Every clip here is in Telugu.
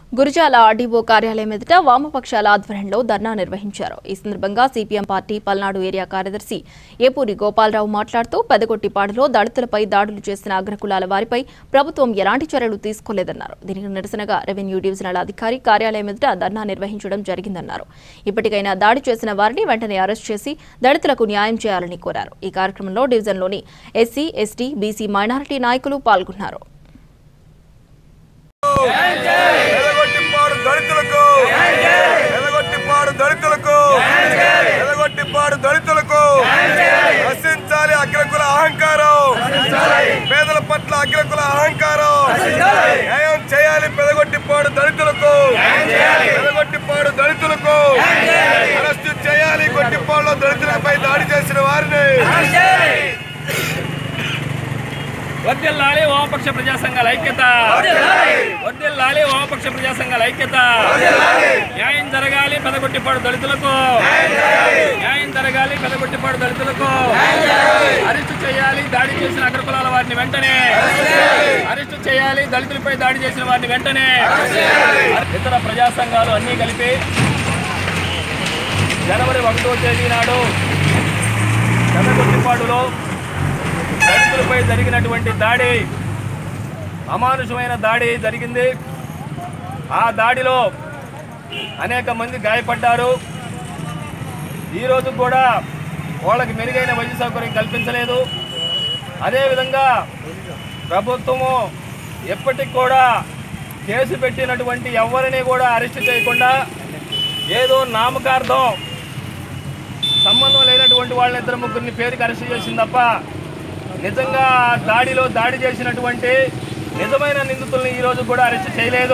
గురిజాల ఆర్డీఓ కార్యాలయం ఎదుట వామపక్షాల ఆధ్వర్యంలో ధర్నా నిర్వహించారు ఈ సందర్భంగా సిపిఎం పార్టీ పల్నాడు ఏరియా కార్యదర్శి ఏపూరి గోపాలరావు మాట్లాడుతూ పెదగొట్టిపాడులో దళితులపై దాడులు చేసిన అగ్రకులాల వారిపై ప్రభుత్వం ఎలాంటి చర్యలు తీసుకోలేదన్నారు దీనికి నిరసనగా రెవెన్యూ డివిజనల్ అధికారి కార్యాలయం ఎదుట ధర్నా నిర్వహించడం జరిగిందన్నారు ఇప్పటికైనా దాడి చేసిన వారిని వెంటనే అరెస్ట్ చేసి దళితులకు న్యాయం చేయాలని కోరారు ఈ కార్యక్రమంలో డివిజన్లోని ఎస్సీ ఎస్టీ బీసీ మైనారిటీ నాయకులు పాల్గొన్నారు ఎలగొట్టిపాడు దళితులకు ఎలగొట్టిపాడు దళితులకు ఎలగొట్టిపాడు దళితులకు నశించాలి అగ్రకుల అహంకారం పేదల పట్ల అగ్రకుల అహంకారం న్యాయం చేయాలి పెదగొట్టిపాడు దళితులకు పెదగొట్టిపాడు దళితులకు అరెస్టు చేయాలి గొట్టిపాడులో దళితులపై దాడి చేసిన వారిని వర్దిల్లాలి వామపక్ష ప్రజా సంఘాల ఐక్యత వర్దిల్లాలి వామపక్ష ప్రజా సంఘాల ఐక్యత న్యాయం జరగాలి పెదగొట్టిపాడు దళితులకు న్యాయం జరగాలి పెదగొట్టిపాడు దళితులకు అరెస్టు చేయాలి దాడి చేసిన అగ్రకులాల వారిని వెంటనే అరెస్టు చేయాలి దళితులపై దాడి చేసిన వారిని వెంటనే ఇతర ప్రజా సంఘాలు అన్నీ కలిపి జనవరి ఒకటో తేదీ నాడు పెదగొట్టిపాడులో దళితులపై జరిగినటువంటి దాడి అమానుషమైన దాడి జరిగింది ఆ దాడిలో అనేక మంది గాయపడ్డారు ఈరోజు కూడా వాళ్ళకి మెరుగైన వైద్య సౌకర్యం కల్పించలేదు అదేవిధంగా ప్రభుత్వము ఎప్పటికి కూడా కేసు పెట్టినటువంటి ఎవరిని కూడా అరెస్ట్ చేయకుండా ఏదో నామకార్థం సంబంధం లేనటువంటి వాళ్ళని ఇద్దరు ముగ్గురిని పేరుకి అరెస్ట్ చేసింది తప్ప నిజంగా ఆ దాడిలో దాడి చేసినటువంటి నిజమైన నిందితుల్ని ఈరోజు కూడా అరెస్ట్ చేయలేదు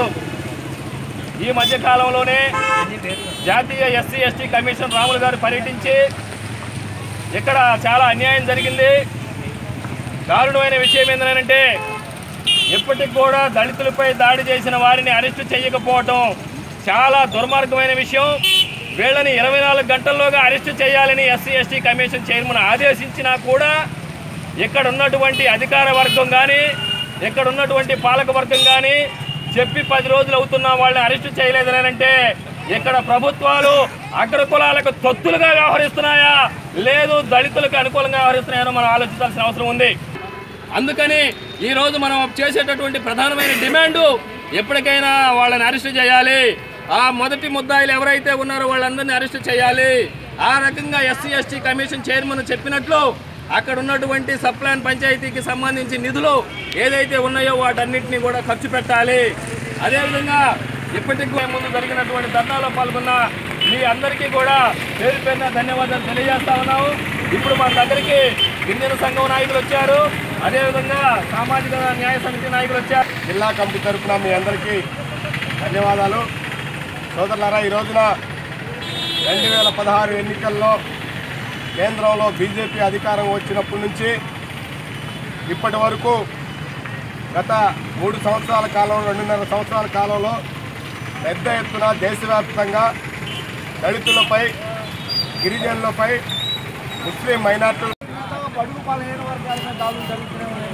ఈ మధ్య కాలంలోనే జాతీయ ఎస్సీ ఎస్టీ కమిషన్ రాములు గారు పర్యటించి ఇక్కడ చాలా అన్యాయం జరిగింది దారుణమైన విషయం ఏంటంటే ఇప్పటికి కూడా దళితులపై దాడి చేసిన వారిని అరెస్టు చేయకపోవటం చాలా దుర్మార్గమైన విషయం వీళ్ళని ఇరవై నాలుగు గంటల్లోగా అరెస్టు చేయాలని ఎస్సీ ఎస్టీ కమిషన్ చైర్మన్ ఆదేశించినా కూడా ఇక్కడ ఉన్నటువంటి అధికార వర్గం కానీ ఇక్కడ ఉన్నటువంటి పాలక వర్గం కానీ చెప్పి పది రోజులు అవుతున్నా వాళ్ళని అరెస్టు చేయలేదని అంటే ఇక్కడ ప్రభుత్వాలు అగ్రకులాలకు తొత్తులుగా వ్యవహరిస్తున్నాయా లేదు దళితులకు అనుకూలంగా వ్యవహరిస్తున్నాయో మనం ఆలోచించాల్సిన అవసరం ఉంది అందుకని ఈ రోజు మనం చేసేటటువంటి ప్రధానమైన డిమాండ్ ఎప్పటికైనా వాళ్ళని అరెస్ట్ చేయాలి ఆ మొదటి ముద్దాయిలు ఎవరైతే ఉన్నారో వాళ్ళందరినీ అరెస్ట్ చేయాలి ఆ రకంగా ఎస్సీ ఎస్టీ కమిషన్ చైర్మన్ చెప్పినట్లు అక్కడ ఉన్నటువంటి సప్లాన్ పంచాయతీకి సంబంధించి నిధులు ఏదైతే ఉన్నాయో వాటన్నిటిని కూడా ఖర్చు పెట్టాలి అదేవిధంగా ఇప్పటికి కూడా ముందు జరిగినటువంటి ధర్నాలో పాల్గొన్న మీ అందరికీ కూడా పేరు పేరున ధన్యవాదాలు తెలియజేస్తా ఉన్నాము ఇప్పుడు మన దగ్గరికి గిరిజన సంఘం నాయకులు వచ్చారు అదేవిధంగా సామాజిక న్యాయ సమితి నాయకులు వచ్చారు జిల్లా కమిటీ తరఫున మీ అందరికీ ధన్యవాదాలు సోదరులారా ఈ రోజున రెండు వేల పదహారు ఎన్నికల్లో కేంద్రంలో బీజేపీ అధికారం వచ్చినప్పటి నుంచి ఇప్పటి వరకు గత మూడు సంవత్సరాల కాలంలో రెండున్నర సంవత్సరాల కాలంలో పెద్ద ఎత్తున దేశవ్యాప్తంగా దళితులపై గిరిజనులపై ముస్లిం మైనార్టీలు బడుగు బలహీన వర్గాల మీద దాడులు జరుగుతూనే ఉన్నాయి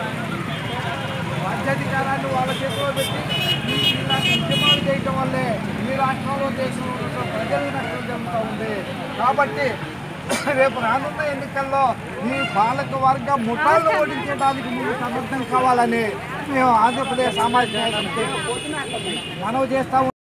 రాజ్యాధికారాన్ని వాళ్ళ చేతిలో పెట్టి ఈ- ఇలాంటి ఉద్యమాలు చేయటం వల్లే ఈ రాష్ట్రంలో దేశంలో ఉన్న ప్రజలకు నష్టం జరుగుతూ ఉంది కాబట్టి రేపు రానున్న ఎన్నికల్లో ఈ పాలక వర్గ ముఠాలను ఓడించడానికి మీరు సమర్థం కావాలని మేము ఆంధ్రప్రదేశ్ సామాజిక న్యాయ సమితి మనవి చేస్తాము